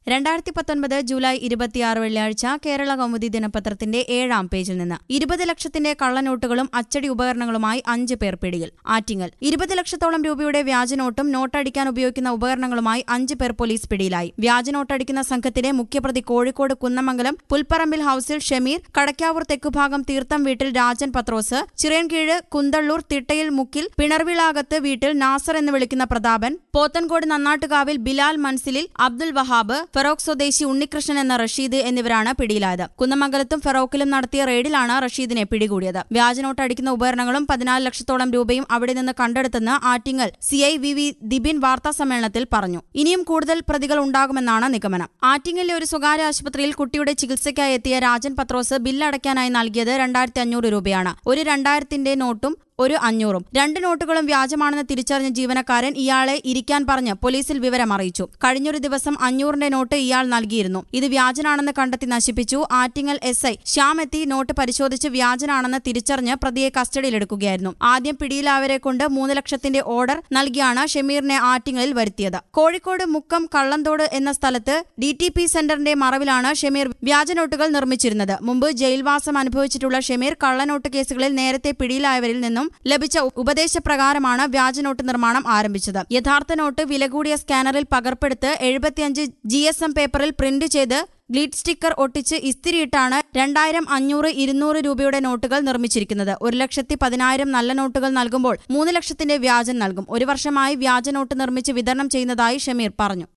രണ്ടായിരത്തി പത്തൊൻപത് ജൂലൈ ഇരുപത്തിയാറ് വെള്ളിയാഴ്ച കേരള കൗമുദി ദിനപത്രത്തിന്റെ ഏഴാം പേജിൽ നിന്ന് ഇരുപത് ലക്ഷത്തിന്റെ കള്ളനോട്ടുകളും അച്ചടി ഉപകരണങ്ങളുമായി അഞ്ച് പേർ പിടിയിൽ ആറ്റിങ്ങൽ ഇരുപത് ലക്ഷത്തോളം രൂപയുടെ വ്യാജനോട്ടും നോട്ടടിക്കാൻ ഉപയോഗിക്കുന്ന ഉപകരണങ്ങളുമായി അഞ്ച് പേർ പോലീസ് പിടിയിലായി വ്യാജനോട്ടടിക്കുന്ന സംഘത്തിലെ മുഖ്യപ്രതി കോഴിക്കോട് കുന്നമംഗലം പുൽപ്പറമ്പിൽ ഹൌസിൽ ഷമീർ കടക്കാവൂർ തെക്കുഭാഗം തീർത്ഥം വീട്ടിൽ രാജൻ പത്രോസ് ചിറയൻകീഴ് കുന്തള്ളൂർ തിട്ടയിൽ മുക്കിൽ പിണർവിളാകത്ത് വീട്ടിൽ നാസർ എന്ന് വിളിക്കുന്ന പ്രതാപൻ പോത്തൻകോട് നന്നാട്ടുകാവിൽ ബിലാൽ മൻസിലിൽ അബ്ദുൽ വഹാബ് ഫെറോക്ക് സ്വദേശി ഉണ്ണികൃഷ്ണൻ എന്ന റഷീദ് എന്നിവരാണ് പിടിയിലായത് കുന്നമംഗലത്തും ഫെറോക്കിലും നടത്തിയ റെയ്ഡിലാണ് റഷീദിനെ പിടികൂടിയത് വ്യാജനോട്ട് അടിക്കുന്ന ഉപകരണങ്ങളും പതിനാല് ലക്ഷത്തോളം രൂപയും അവിടെ നിന്ന് കണ്ടെടുത്തെന്ന് Attingal C I V V Dibin വാർത്താ സമ്മേളനത്തിൽ പറഞ്ഞു ഇനിയും കൂടുതൽ പ്രതികൾ ഉണ്ടാകുമെന്നാണ് നിഗമനം ആറ്റിങ്ങലിലെ ഒരു സ്വകാര്യ ആശുപത്രിയിൽ കുട്ടിയുടെ ചികിത്സയ്ക്കായി എത്തിയ രാജൻ പത്രോസ് ബില്ലടയ്ക്കാനായി നൽകിയത് രണ്ടായിരത്തി അഞ്ഞൂറ് രൂപയാണ് ഒരു രണ്ടായിരത്തിന്റെ നോട്ടും ഒരു അഞ്ഞൂറും രണ്ട് നോട്ടുകളും വ്യാജമാണെന്ന് തിരിച്ചറിഞ്ഞ ജീവനക്കാരൻ ഇയാളെ ഇരിക്കാൻ പറഞ്ഞ് പോലീസിൽ വിവരം അറിയിച്ചു കഴിഞ്ഞൊരു ദിവസം അഞ്ഞൂറിന്റെ നോട്ട് ഇയാൾ നൽകിയിരുന്നു ഇത് വ്യാജനാണെന്ന് കണ്ടെത്തി നശിപ്പിച്ചു ആറ്റിങ്ങൽ എസ് ഐ ശ്യാം എത്തി നോട്ട് പരിശോധിച്ച് വ്യാജനാണെന്ന് തിരിച്ചറിഞ്ഞ് പ്രതിയെ കസ്റ്റഡിയിലെടുക്കുകയായിരുന്നു ആദ്യം പിടിയിലാവരെ കൊണ്ട് മൂന്ന് ലക്ഷത്തിന്റെ ഓർഡർ നൽകിയാണ് ഷമീറിനെ ആറ്റിങ്ങലിൽ വരുത്തിയത് കോഴിക്കോട് മുക്കം കള്ളന്തോട് എന്ന സ്ഥലത്ത് ഡി ടി പി സെന്ററിന്റെ മറവിലാണ് ഷമീർ വ്യാജനോട്ടുകൾ നിർമ്മിച്ചിരുന്നത് മുമ്പ് ജയിൽവാസം അനുഭവിച്ചിട്ടുള്ള ഷമീർ കള്ളനോട്ട് കേസുകളിൽ നേരത്തെ പിടിയിലായവരിൽ നിന്നും ലഭിച്ച ഉപദേശപ്രകാരമാണ് വ്യാജനോട്ട് നിർമ്മാണം ആരംഭിച്ചത് യഥാർത്ഥ നോട്ട് വില കൂടിയ സ്കാനറിൽ പകർപ്പെടുത്ത് എഴുപത്തിയഞ്ച് G S M paper print ചെയ്ത് ഗ്ലിഡ് സ്റ്റിക്കർ ഒട്ടിച്ച് ഇസ്തിരിയിട്ടാണ് രണ്ടായിരം അഞ്ഞൂറ് ഇരുന്നൂറ് രൂപയുടെ നോട്ടുകൾ നിർമ്മിച്ചിരിക്കുന്നത് ഒരു ലക്ഷത്തി പതിനായിരം നല്ല നോട്ടുകൾ നൽകുമ്പോൾ മൂന്ന് ലക്ഷത്തിന്റെ വ്യാജം നൽകും ഒരു വർഷമായി വ്യാജ നോട്ട് നിർമ്മിച്ച് വിതരണം ചെയ്യുന്നതായി ഷമീർ പറഞ്ഞു